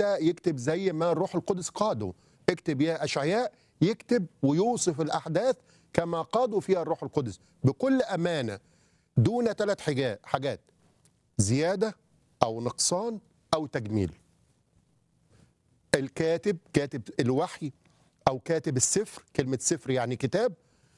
متى يكتب زي ما الروح القدس قاده اكتب يا اشعياء يكتب ويوصف الاحداث كما قادوا فيها الروح القدس بكل امانه دون ثلاث حاجات حاجات زياده او نقصان او تجميل الكاتب كاتب الوحي او كاتب السفر كلمه سفر يعني كتاب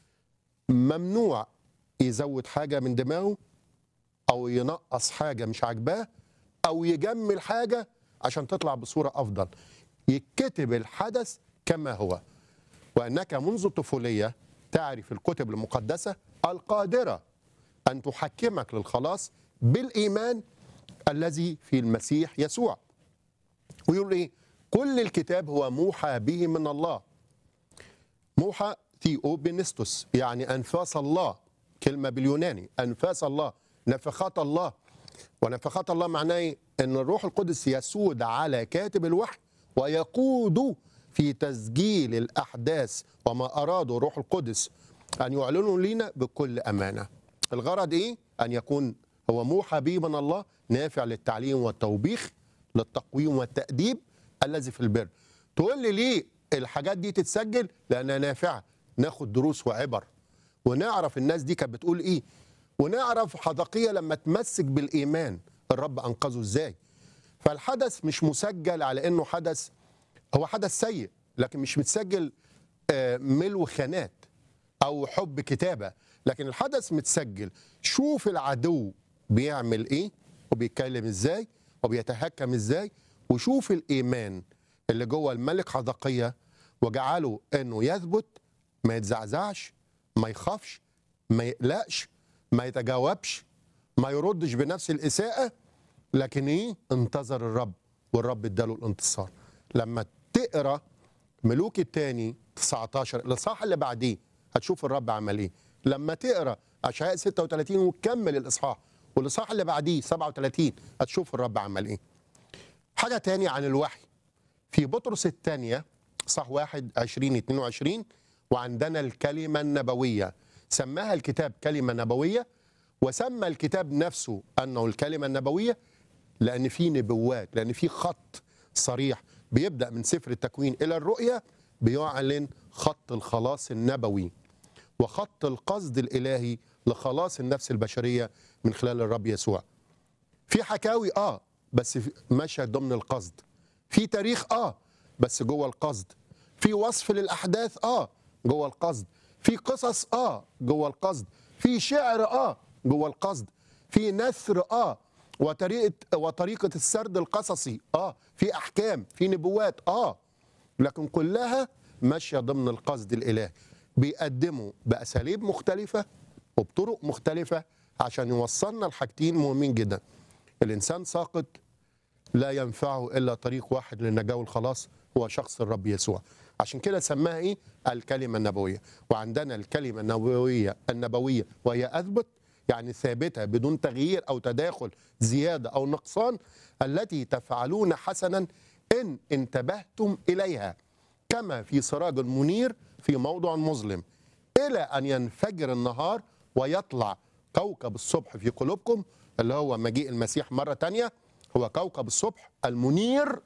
ممنوع يزود حاجه من دماغه او ينقص حاجه مش عاجباه او يجمل حاجه عشان تطلع بصوره افضل يتكتب الحدث كما هو وانك منذ الطفوليه تعرف الكتب المقدسه القادره ان تحكمك للخلاص بالايمان الذي في المسيح يسوع ويقول ايه كل الكتاب هو موحى به من الله موحى ثيو بنستوس يعني انفاس الله كلمه باليوناني انفاس الله نفخات الله ونفخات الله معناه إيه؟ ان الروح القدس يسود على كاتب الوحي ويقود في تسجيل الاحداث وما اراده الروح القدس ان يعلنوا لنا بكل امانه الغرض ايه ان يكون هو موحى به من الله نافع للتعليم والتوبيخ للتقويم والتاديب الذي في البر تقول لي ليه الحاجات دي تتسجل لانها نافعه ناخد دروس وعبر ونعرف الناس دي كانت بتقول ايه ونعرف حدقيه لما تمسك بالايمان الرب انقذه ازاي فالحدث مش مسجل على انه حدث هو حدث سيء لكن مش متسجل آه، ملو خانات او حب كتابه لكن الحدث متسجل شوف العدو بيعمل ايه وبيتكلم ازاي وبيتهكم ازاي وشوف الايمان اللي جوه الملك حدقيه وجعله انه يثبت ما يتزعزعش ما يخافش ما يقلقش ما يتجاوبش ما يردش بنفس الاساءه لكن ايه انتظر الرب والرب اداله الانتصار لما تقرا ملوك الثاني 19 الاصحاح اللي بعديه هتشوف الرب عمل ايه لما تقرا اشعياء 36 وتكمل الاصحاح والاصحاح اللي بعديه 37 هتشوف الرب عمل ايه حاجه تانية عن الوحي في بطرس الثانيه صح 1 20 22 وعندنا الكلمه النبويه سماها الكتاب كلمه نبويه وسمى الكتاب نفسه انه الكلمه النبويه لان في نبوات لان في خط صريح بيبدا من سفر التكوين الى الرؤيا بيعلن خط الخلاص النبوي وخط القصد الالهي لخلاص النفس البشريه من خلال الرب يسوع في حكاوي اه بس في- ماشيه ضمن القصد في تاريخ اه بس جوه القصد في وصف للاحداث اه جوه القصد في قصص اه جوه القصد في شعر اه جوه القصد في نثر اه وطريقه وطريقه السرد القصصي اه في احكام في نبوات اه لكن كلها ماشيه ضمن القصد الالهي بيقدموا باساليب مختلفه وبطرق مختلفه عشان يوصلنا لحاجتين مهمين جدا الانسان ساقط لا ينفعه الا طريق واحد للنجاه والخلاص هو شخص الرب يسوع عشان كده سماها ايه الكلمه النبويه وعندنا الكلمه النبويه النبويه وهي اثبت يعني ثابته بدون تغيير او تداخل زياده او نقصان التي تفعلون حسنا ان انتبهتم اليها كما في سراج منير في موضع مظلم الى ان ينفجر النهار ويطلع كوكب الصبح في قلوبكم اللي هو مجيء المسيح مره تانية هو كوكب الصبح المنير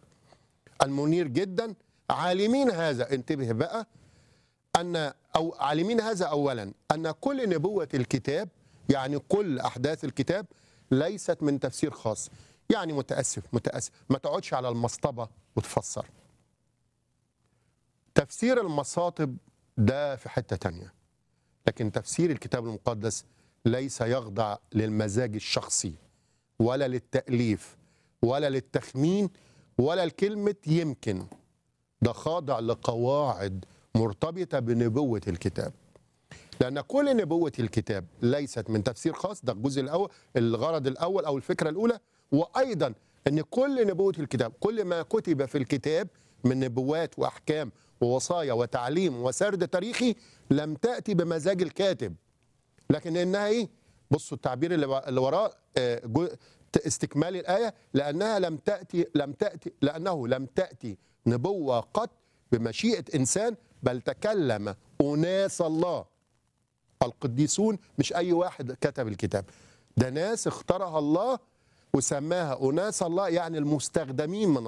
المنير جدا عالمين هذا انتبه بقى ان او عالمين هذا اولا ان كل نبوه الكتاب يعني كل احداث الكتاب ليست من تفسير خاص يعني متاسف متاسف ما تقعدش على المصطبه وتفسر تفسير المصاطب ده في حته تانية لكن تفسير الكتاب المقدس ليس يخضع للمزاج الشخصي ولا للتأليف ولا للتخمين ولا لكلمة يمكن ده خاضع لقواعد مرتبطة بنبوة الكتاب لأن كل نبوة الكتاب ليست من تفسير خاص ده الجزء الأول الغرض الأول أو الفكرة الأولى وأيضا أن كل نبوة الكتاب كل ما كتب في الكتاب من نبوات وأحكام ووصايا وتعليم وسرد تاريخي لم تأتي بمزاج الكاتب لكن انها ايه بصوا التعبير اللي و- اللي وراه آه، جو- ت- استكمال الايه لانها لم تاتي لم تاتي لانه لم تاتي نبوه قط بمشيئه انسان بل تكلم اناس الله القديسون مش اي واحد كتب الكتاب ده ناس اختارها الله وسماها اناس الله يعني المستخدمين من